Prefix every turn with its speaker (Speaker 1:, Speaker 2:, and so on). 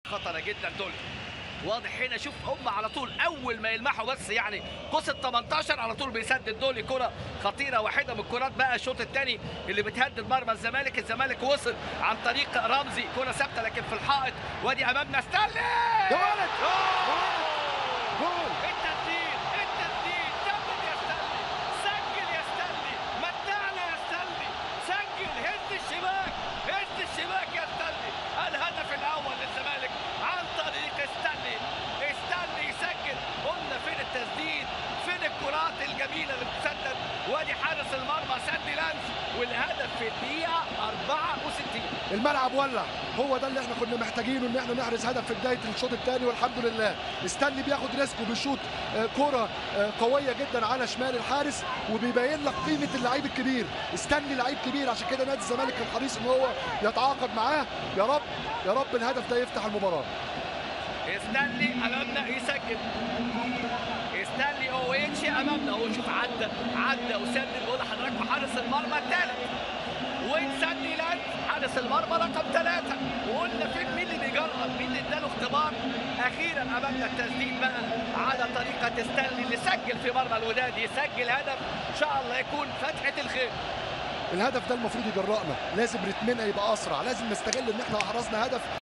Speaker 1: خطره جدا دول واضح هنا شوف هم على طول اول ما يلمحوا بس يعني قوس ال 18 على طول بيسدد دولي كره خطيره واحده من الكرات بقى الشوط الثاني اللي بتهدد مرمى الزمالك الزمالك وصل عن طريق رمزي كره ثابته لكن في الحائط وادي امامنا ستانلي
Speaker 2: يا ولد
Speaker 1: جول!
Speaker 2: جول
Speaker 1: التسديد التسديد سدد يا ستانلي سجل يا ستانلي متعنا يا ستانلي سجل هز الشباك هز الشباك يا ستانلي الهدف الاول للزمالك عن طريق ستانلي ستانلي يسجل قلنا فين التسديد فين الكرات الجميله اللي بتسدد وادي حارس المرمى ساندي لانس والهدف في الدقيقه 64
Speaker 2: الملعب ولع هو ده اللي احنا كنا محتاجينه ان احنا نحرز هدف في بدايه الشوط الثاني والحمد لله استني بياخد ريسك وبيشوط آه، كره آه، قويه جدا على شمال الحارس وبيبين لك قيمه اللعيب الكبير استني لعيب كبير عشان كده نادي الزمالك كان حريص ان هو يتعاقد معاه يا رب يا رب الهدف ده يفتح المباراه
Speaker 1: ستانلي امامنا يسجل ستانلي اويتشي امامنا هو شوف عدى عدى وسدد بقول لحضراتكم حارس المرمى الثالث وسدي لان حارس المرمى رقم ثلاثة وقلنا فين مين اللي بيجرب مين اللي اداله اختبار اخيرا امامنا التسديد بقى على طريقة ستانلي اللي سجل في مرمى الوداد يسجل هدف ان شاء الله يكون فتحة الخير
Speaker 2: الهدف ده المفروض يجرأنا لازم رتمنا يبقى اسرع لازم نستغل ان احنا احرزنا هدف